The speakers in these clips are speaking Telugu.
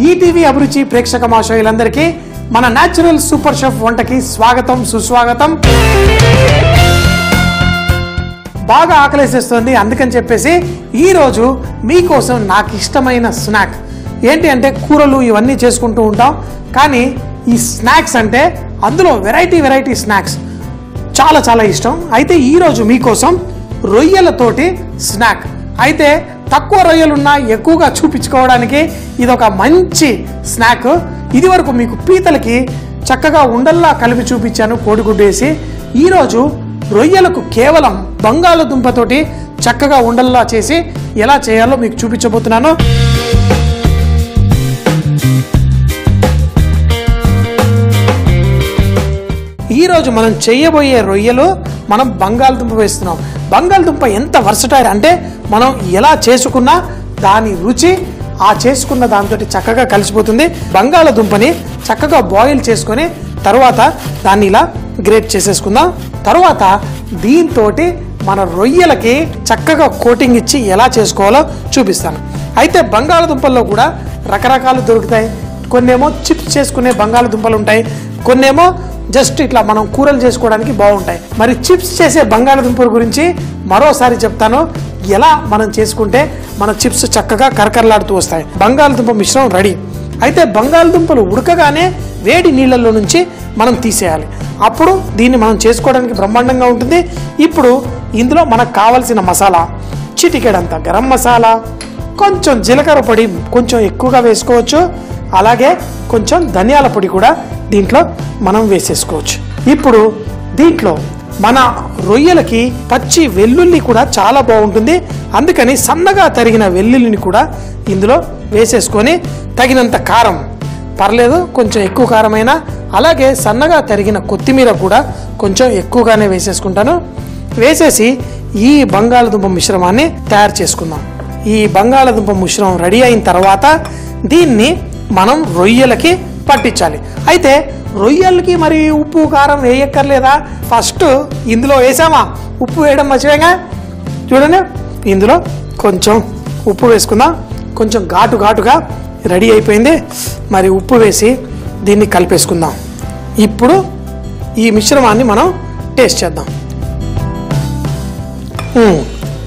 ఈటీవీ అభిరుచి ప్రేక్షక మాషోయులందరికీ మన న్యాచురల్ సూపర్ షెఫ్ వంటకి స్వాగతం సుస్వాగతం బాగా ఆకలేసేస్తుంది అందుకని చెప్పేసి ఈ రోజు మీకోసం నాకు ఇష్టమైన స్నాక్ ఏంటి అంటే కూరలు ఇవన్నీ చేసుకుంటూ ఉంటాం కానీ ఈ స్నాక్స్ అంటే అందులో వెరైటీ వెరైటీ స్నాక్స్ చాలా చాలా ఇష్టం అయితే ఈరోజు మీకోసం రొయ్యలతోటి స్నాక్ అయితే తక్కువ రొయ్యలున్నా ఎక్కువగా చూపించుకోవడానికి ఇది ఒక మంచి స్నాక్ ఇది వరకు మీకు పీతలకి చక్కగా ఉండల్లా కలిపి చూపించాను కోడిగుడ్డు వేసి ఈరోజు రొయ్యలకు కేవలం బంగాళదుంపతోటి చక్కగా ఉండల్లా చేసి ఎలా చేయాలో మీకు చూపించబోతున్నాను ఈరోజు మనం చేయబోయే రొయ్యలు మనం బంగాళదుంప వేస్తున్నాం బంగాళదుంప ఎంత వర్సటైల్ అంటే మనం ఎలా చేసుకున్నా దాని రుచి ఆ చేసుకున్న దాంతో చక్కగా కలిసిపోతుంది బంగాళదుంపని చక్కగా బాయిల్ చేసుకొని తర్వాత దాన్ని ఇలా గ్రేట్ చేసేసుకుందాం తర్వాత దీంతో మన రొయ్యలకి చక్కగా కోటింగ్ ఇచ్చి ఎలా చేసుకోవాలో చూపిస్తాను అయితే బంగాళదుంపల్లో కూడా రకరకాలు దొరుకుతాయి కొన్నేమో చిప్స్ చేసుకునే బంగాళదుంపలు ఉంటాయి కొన్నేమో జస్ట్ ఇట్లా మనం కూరలు చేసుకోవడానికి బాగుంటాయి మరి చిప్స్ చేసే బంగాళదుంపల గురించి మరోసారి చెప్తాను ఎలా మనం చేసుకుంటే మన చిప్స్ చక్కగా కరకరలాడుతూ వస్తాయి బంగాళదుంప మిశ్రమం రెడీ అయితే బంగాళదుంపలు ఉడకగానే వేడి నీళ్ళల్లో నుంచి మనం తీసేయాలి అప్పుడు దీన్ని మనం చేసుకోవడానికి బ్రహ్మాండంగా ఉంటుంది ఇప్పుడు ఇందులో మనకు కావలసిన మసాలా చిటికెడంత గరం మసాలా కొంచెం జీలకర్ర పొడి కొంచెం ఎక్కువగా వేసుకోవచ్చు అలాగే కొంచెం ధనియాల పొడి కూడా దీంట్లో మనం వేసేసుకోవచ్చు ఇప్పుడు దీంట్లో మన రొయ్యలకి పచ్చి వెల్లుల్లి కూడా చాలా బాగుంటుంది అందుకని సన్నగా తరిగిన వెల్లుల్లిని కూడా ఇందులో వేసేసుకొని తగినంత కారం పర్లేదు కొంచెం ఎక్కువ కారమైనా అలాగే సన్నగా తరిగిన కొత్తిమీర కూడా కొంచెం ఎక్కువగానే వేసేసుకుంటాను వేసేసి ఈ బంగాళదుంప మిశ్రమాన్ని తయారు చేసుకుందాం ఈ బంగాళదుంప మిశ్రమం రెడీ అయిన తర్వాత దీన్ని మనం రొయ్యలకి పట్టించాలి అయితే రొయ్యలకి మరి ఉప్పు కారం వేయక్కర్లేదా ఫస్ట్ ఇందులో వేసామా ఉప్పు వేయడం మర్చిపోయాగా చూడండి ఇందులో కొంచెం ఉప్పు వేసుకుందాం కొంచెం ఘాటు ఘాటుగా రెడీ అయిపోయింది మరి ఉప్పు వేసి దీన్ని కలిపేసుకుందాం ఇప్పుడు ఈ మిశ్రమాన్ని మనం టేస్ట్ చేద్దాం మ్మ్.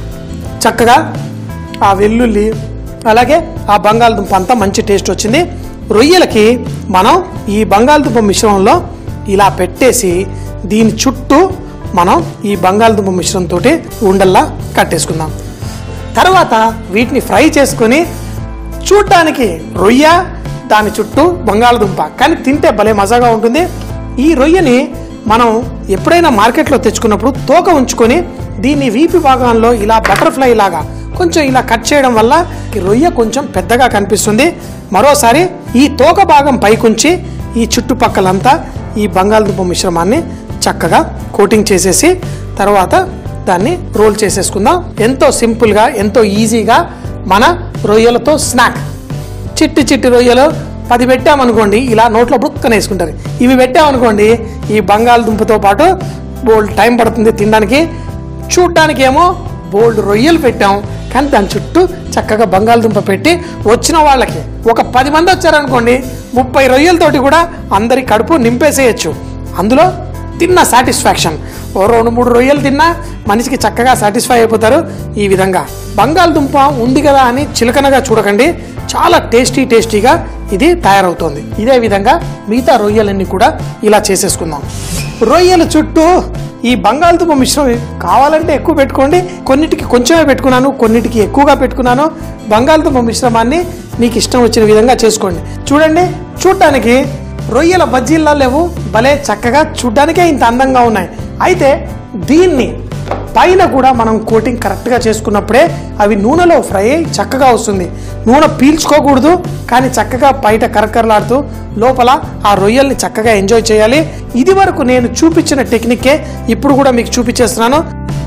చక్కగా ఆ వెల్లుల్లి అలాగే ఆ బంగాళదుంప అంతా మంచి టేస్ట్ వచ్చింది రొయ్యలకి మనం ఈ బంగాళదుంప మిశ్రమంలో ఇలా పెట్టేసి దీని చుట్టూ మనం ఈ బంగాళదుంప మిశ్రమంతో ఉండల్లా కట్టేసుకుందాం తర్వాత వీటిని ఫ్రై చేసుకొని చూడ్డానికి రొయ్య దాని చుట్టూ బంగాళదుంప కానీ తింటే భలే మజాగా ఉంటుంది ఈ రొయ్యని మనం ఎప్పుడైనా మార్కెట్లో తెచ్చుకున్నప్పుడు తోక ఉంచుకొని దీన్ని వీపి భాగంలో ఇలా బటర్ఫ్లై లాగా కొంచెం ఇలా కట్ చేయడం వల్ల ఈ రొయ్య కొంచెం పెద్దగా కనిపిస్తుంది మరోసారి ఈ తోక భాగం పైకుంచి ఈ చుట్టుపక్కలంతా ఈ బంగాళదుంప మిశ్రమాన్ని చక్కగా కోటింగ్ చేసేసి తర్వాత దాన్ని రోల్ చేసేసుకుందాం ఎంతో సింపుల్గా ఎంతో ఈజీగా మన రొయ్యలతో స్నాక్ చిట్టి చిట్టి రొయ్యలు పది పెట్టామనుకోండి ఇలా నోట్లో బుక్కన వేసుకుంటారు ఇవి పెట్టామనుకోండి ఈ బంగాళదుంపతో పాటు బోల్డ్ టైం పడుతుంది తినడానికి చూడ్డానికి ఏమో బోల్డ్ రొయ్యలు పెట్టాం కానీ దాని చుట్టూ చక్కగా బంగాళదుంప పెట్టి వచ్చిన వాళ్ళకి ఒక పది మంది వచ్చారనుకోండి ముప్పై రొయ్యలతోటి కూడా అందరి కడుపు నింపేసేయచ్చు అందులో తిన్న సాటిస్ఫాక్షన్ ఓ రెండు మూడు రొయ్యలు తిన్నా మనిషికి చక్కగా సాటిస్ఫై అయిపోతారు ఈ విధంగా బంగాళదుంప ఉంది కదా అని చిలకనగా చూడకండి చాలా టేస్టీ టేస్టీగా ఇది తయారవుతోంది ఇదే విధంగా మిగతా రొయ్యలన్నీ కూడా ఇలా చేసేసుకుందాం రొయ్యల చుట్టూ ఈ బంగాళదుంప మిశ్రమం కావాలంటే ఎక్కువ పెట్టుకోండి కొన్నిటికి కొంచెమే పెట్టుకున్నాను కొన్నిటికి ఎక్కువగా పెట్టుకున్నాను బంగాళదుంప మిశ్రమాన్ని మీకు ఇష్టం వచ్చిన విధంగా చేసుకోండి చూడండి చూడటానికి రొయ్యల బజ్జీల్లా లేవు భలే చక్కగా చూడ్డానికే ఇంత అందంగా ఉన్నాయి అయితే దీన్ని పైన కూడా మనం కోటింగ్ కరెక్ట్గా చేసుకున్నప్పుడే అవి నూనెలో ఫ్రై అయ్యి చక్కగా వస్తుంది నూనె పీల్చుకోకూడదు కానీ చక్కగా బయట కరకరలాడుతూ లోపల ఆ రొయ్యల్ని చక్కగా ఎంజాయ్ చేయాలి ఇది వరకు నేను చూపించిన టెక్నిక్కే ఇప్పుడు కూడా మీకు చూపించేస్తున్నాను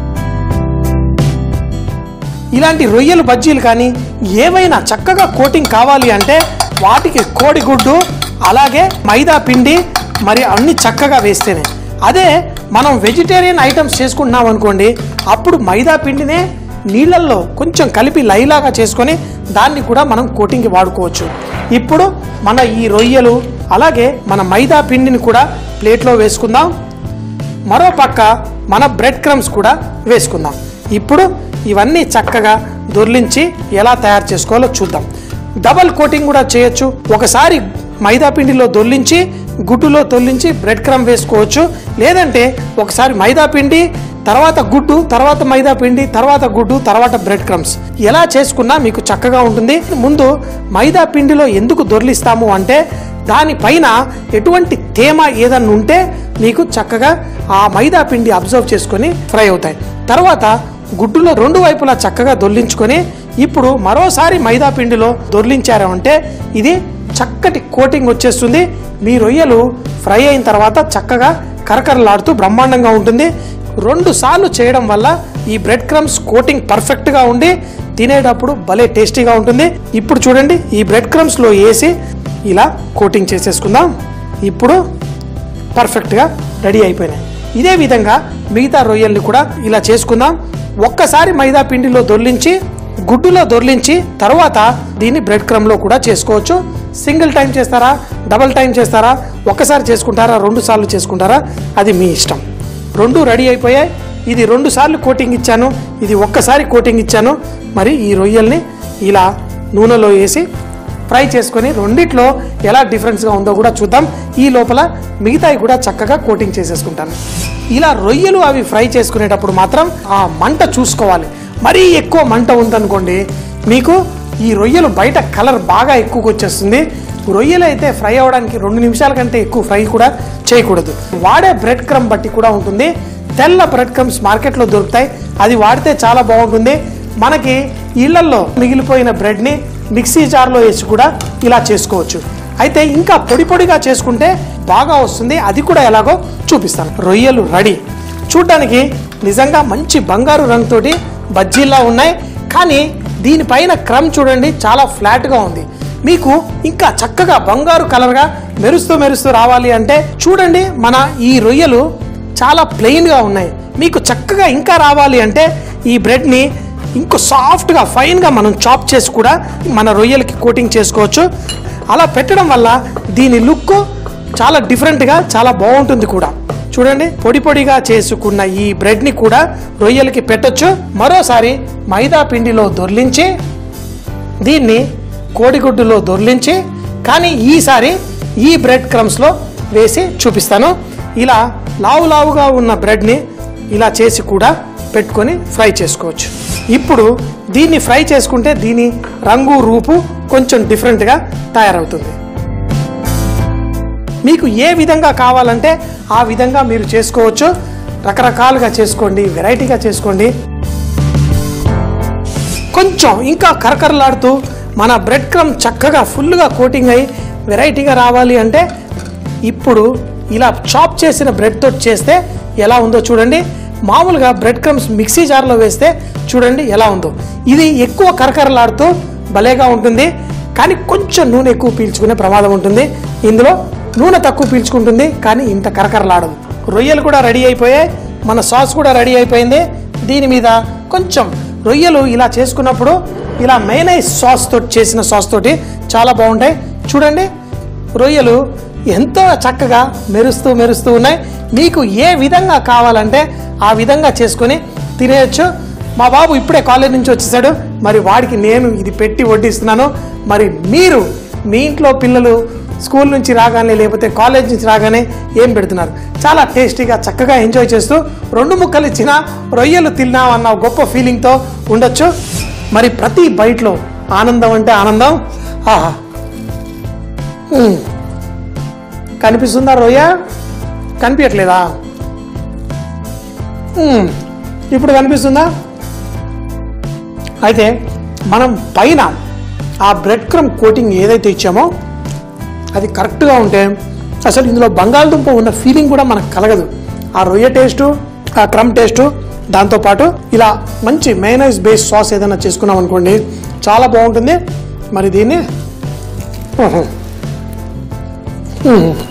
ఇలాంటి రొయ్యలు బజ్జీలు కానీ ఏవైనా చక్కగా కోటింగ్ కావాలి అంటే వాటికి కోడిగుడ్డు అలాగే మైదా పిండి మరి అన్ని చక్కగా వేస్తేనే అదే మనం వెజిటేరియన్ ఐటమ్స్ చేసుకుంటున్నాం అనుకోండి అప్పుడు మైదా పిండినే నీళ్ళల్లో కొంచెం కలిపి లైలాగా చేసుకొని దాన్ని కూడా మనం కోటింగ్కి వాడుకోవచ్చు ఇప్పుడు మన ఈ రొయ్యలు అలాగే మన మైదా పిండిని కూడా ప్లేట్లో వేసుకుందాం మరో పక్క మన బ్రెడ్ క్రమ్స్ కూడా వేసుకుందాం ఇప్పుడు ఇవన్నీ చక్కగా దొర్లించి ఎలా తయారు చేసుకోవాలో చూద్దాం డబల్ కోటింగ్ కూడా చేయొచ్చు ఒకసారి మైదా పిండిలో దొర్లించి గుడ్డులో తొల్లించి బ్రెడ్ క్రమ్ వేసుకోవచ్చు లేదంటే ఒకసారి మైదా పిండి తర్వాత గుడ్డు తర్వాత మైదా పిండి తర్వాత గుడ్డు తర్వాత బ్రెడ్ క్రమ్స్ ఎలా చేసుకున్నా మీకు చక్కగా ఉంటుంది ముందు మైదా పిండిలో ఎందుకు దొర్లిస్తాము అంటే దానిపైన ఎటువంటి తేమ ఏదన్నా ఉంటే మీకు చక్కగా ఆ మైదా పిండి అబ్జర్వ్ చేసుకొని ఫ్రై అవుతాయి తర్వాత గుడ్డులో రెండు వైపులా చక్కగా దొర్లించుకొని ఇప్పుడు మరోసారి మైదా పిండిలో దొర్లించారు అంటే ఇది చక్కటి కోటింగ్ వచ్చేస్తుంది మీ రొయ్యలు ఫ్రై అయిన తర్వాత చక్కగా కరకరలాడుతూ బ్రహ్మాండంగా ఉంటుంది రెండు సార్లు చేయడం వల్ల ఈ బ్రెడ్ క్రమ్స్ కోటింగ్ పర్ఫెక్ట్గా ఉండి తినేటప్పుడు భలే టేస్టీగా ఉంటుంది ఇప్పుడు చూడండి ఈ బ్రెడ్ క్రమ్స్లో వేసి ఇలా కోటింగ్ చేసేసుకుందాం ఇప్పుడు పర్ఫెక్ట్గా రెడీ అయిపోయినాయి ఇదే విధంగా మిగతా రొయ్యల్ని కూడా ఇలా చేసుకుందాం ఒక్కసారి మైదా పిండిలో దొర్లించి గుడ్డులో దొర్లించి తర్వాత దీన్ని బ్రెడ్ క్రమ్లో కూడా చేసుకోవచ్చు సింగిల్ టైం చేస్తారా డబల్ టైం చేస్తారా ఒక్కసారి చేసుకుంటారా రెండు సార్లు చేసుకుంటారా అది మీ ఇష్టం రెండు రెడీ అయిపోయాయి ఇది రెండు సార్లు కోటింగ్ ఇచ్చాను ఇది ఒక్కసారి కోటింగ్ ఇచ్చాను మరి ఈ రొయ్యల్ని ఇలా నూనెలో వేసి ఫ్రై చేసుకొని రెండిట్లో ఎలా డిఫరెన్స్గా ఉందో కూడా చూద్దాం ఈ లోపల మిగతాయి కూడా చక్కగా కోటింగ్ చేసేసుకుంటాను ఇలా రొయ్యలు అవి ఫ్రై చేసుకునేటప్పుడు మాత్రం ఆ మంట చూసుకోవాలి మరీ ఎక్కువ మంట ఉందనుకోండి మీకు ఈ రొయ్యలు బయట కలర్ బాగా ఎక్కువగా వచ్చేస్తుంది రొయ్యలు అయితే ఫ్రై అవ్వడానికి రెండు నిమిషాల కంటే ఎక్కువ ఫ్రై కూడా చేయకూడదు వాడే బ్రెడ్ క్రమ్ బట్టి కూడా ఉంటుంది తెల్ల బ్రెడ్ క్రమ్స్ మార్కెట్లో దొరుకుతాయి అది వాడితే చాలా బాగుంటుంది మనకి ఇళ్లల్లో మిగిలిపోయిన బ్రెడ్ని మిక్సీ జార్లో వేసి కూడా ఇలా చేసుకోవచ్చు అయితే ఇంకా పొడి పొడిగా చేసుకుంటే బాగా వస్తుంది అది కూడా ఎలాగో చూపిస్తాను రొయ్యలు రెడీ చూడ్డానికి నిజంగా మంచి బంగారు రంగుతోటి బజ్జీల్లా ఉన్నాయి కానీ దీనిపైన క్రమ్ చూడండి చాలా ఫ్లాట్గా ఉంది మీకు ఇంకా చక్కగా బంగారు కలర్గా మెరుస్తూ మెరుస్తూ రావాలి అంటే చూడండి మన ఈ రొయ్యలు చాలా ప్లెయిన్గా ఉన్నాయి మీకు చక్కగా ఇంకా రావాలి అంటే ఈ బ్రెడ్ని ఇంకో సాఫ్ట్గా ఫైన్గా మనం చాప్ చేసి కూడా మన రొయ్యలకి కోటింగ్ చేసుకోవచ్చు అలా పెట్టడం వల్ల దీని లుక్ చాలా డిఫరెంట్గా చాలా బాగుంటుంది కూడా చూడండి పొడి పొడిగా చేసుకున్న ఈ బ్రెడ్ని కూడా రొయ్యలకి పెట్టొచ్చు మరోసారి మైదా పిండిలో దొర్లించి దీన్ని కోడిగుడ్డులో దొర్లించి కానీ ఈసారి ఈ బ్రెడ్ క్రమ్స్లో వేసి చూపిస్తాను ఇలా లావు లావుగా ఉన్న బ్రెడ్ని ఇలా చేసి కూడా పెట్టుకొని ఫ్రై చేసుకోవచ్చు ఇప్పుడు దీన్ని ఫ్రై చేసుకుంటే దీని రంగు రూపు కొంచెం డిఫరెంట్గా తయారవుతుంది మీకు ఏ విధంగా కావాలంటే ఆ విధంగా మీరు చేసుకోవచ్చు రకరకాలుగా చేసుకోండి వెరైటీగా చేసుకోండి కొంచెం ఇంకా కరకరలాడుతూ మన బ్రెడ్ క్రమ్ చక్కగా ఫుల్గా కోటింగ్ అయ్యి వెరైటీగా రావాలి అంటే ఇప్పుడు ఇలా చాప్ చేసిన బ్రెడ్తో చేస్తే ఎలా ఉందో చూడండి మామూలుగా బ్రెడ్ క్రమ్స్ మిక్సీ జార్లో వేస్తే చూడండి ఎలా ఉందో ఇది ఎక్కువ కరకరలాడుతూ భలేగా ఉంటుంది కానీ కొంచెం నూనె ఎక్కువ పీల్చుకునే ప్రమాదం ఉంటుంది ఇందులో నూనె తక్కువ పీల్చుకుంటుంది కానీ ఇంత కరకరలాడదు రొయ్యలు కూడా రెడీ అయిపోయాయి మన సాస్ కూడా రెడీ అయిపోయింది దీని మీద కొంచెం రొయ్యలు ఇలా చేసుకున్నప్పుడు ఇలా మైనైజ్ సాస్ తోటి చేసిన సాస్ తోటి చాలా బాగుంటాయి చూడండి రొయ్యలు ఎంతో చక్కగా మెరుస్తూ మెరుస్తూ ఉన్నాయి మీకు ఏ విధంగా కావాలంటే ఆ విధంగా చేసుకొని తినేయచ్చు మా బాబు ఇప్పుడే కాలేజ్ నుంచి వచ్చేసాడు మరి వాడికి నేను ఇది పెట్టి వడ్డిస్తున్నాను మరి మీరు మీ ఇంట్లో పిల్లలు స్కూల్ నుంచి రాగానే లేకపోతే కాలేజ్ నుంచి రాగానే ఏం పెడుతున్నారు చాలా టేస్టీగా చక్కగా ఎంజాయ్ చేస్తూ రెండు ముక్కలు ఇచ్చిన రొయ్యలు తిన్నామన్న గొప్ప ఫీలింగ్తో ఉండొచ్చు మరి ప్రతి బయటలో ఆనందం అంటే ఆనందం ఆహా మ్మ్. కనిపిస్తుందా రొయ్య కనిపించట్లేదా మ్మ్. ఇప్పుడు కనిపిస్తుందా అయితే మనం పైన ఆ బ్రెడ్ క్రమ్ కోటింగ్ ఏదైతే ఇచ్చామో అది కరెక్ట్గా ఉంటే అసలు ఇందులో బంగాళదుంప ఉన్న ఫీలింగ్ కూడా మనకు కలగదు ఆ రొయ్య టేస్టు ఆ క్రమ్ టేస్టు దాంతోపాటు ఇలా మంచి మైనైజ్ బేస్ సాస్ ఏదైనా చేసుకున్నాం అనుకోండి చాలా బాగుంటుంది మరి దీన్ని ఊహు. ఊహు.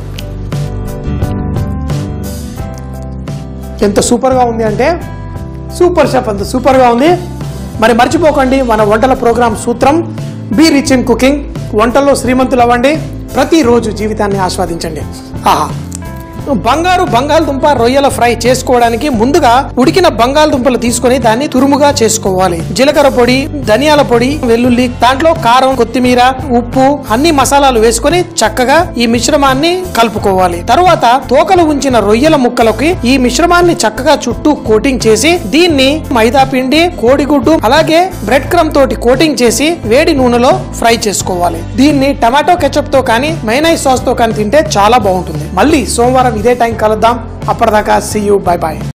ఎంత సూపర్గా ఉంది అంటే సూపర్ షెఫ్ అంత సూపర్గా ఉంది మరి మర్చిపోకండి మన వంటల ప్రోగ్రామ్ సూత్రం బీ రిచ్ ఇన్ కుకింగ్ వంటల్లో శ్రీమంతులు అవ్వండి ప్రతిరోజు జీవితాన్ని ఆస్వాదించండి ఆహా బంగారు బంగాళదుంప రొయ్యల ఫ్రై చేసుకోవడానికి ముందుగా ఉడికిన బంగాళదుంపలు తీసుకొని దాన్ని తురుముగా చేసుకోవాలి జీలకర్ర పొడి ధనియాల పొడి వెల్లుల్లి దాంట్లో కారం కొత్తిమీర ఉప్పు అన్ని మసాలాలు వేసుకొని చక్కగా ఈ మిశ్రమాన్ని కలుపుకోవాలి తరువాత తోకలు ఉంచిన రొయ్యల ముక్కలకి ఈ మిశ్రమాన్ని చక్కగా చుట్టూ కోటింగ్ చేసి దీన్ని మైదా పిండి కోడిగుడ్డు అలాగే బ్రెడ్ క్రమ్ తోటి కోటింగ్ చేసి వేడి నూనెలో ఫ్రై చేసుకోవాలి దీన్ని టమాటో కెచప్ తో కానీ మైనై సాస్ తో కానీ తింటే చాలా బాగుంటుంది మళ్ళీ సోమవారం ఇదే టైం కలుద్దాం అప్పటిదాకా సీ యూ బై బాయ్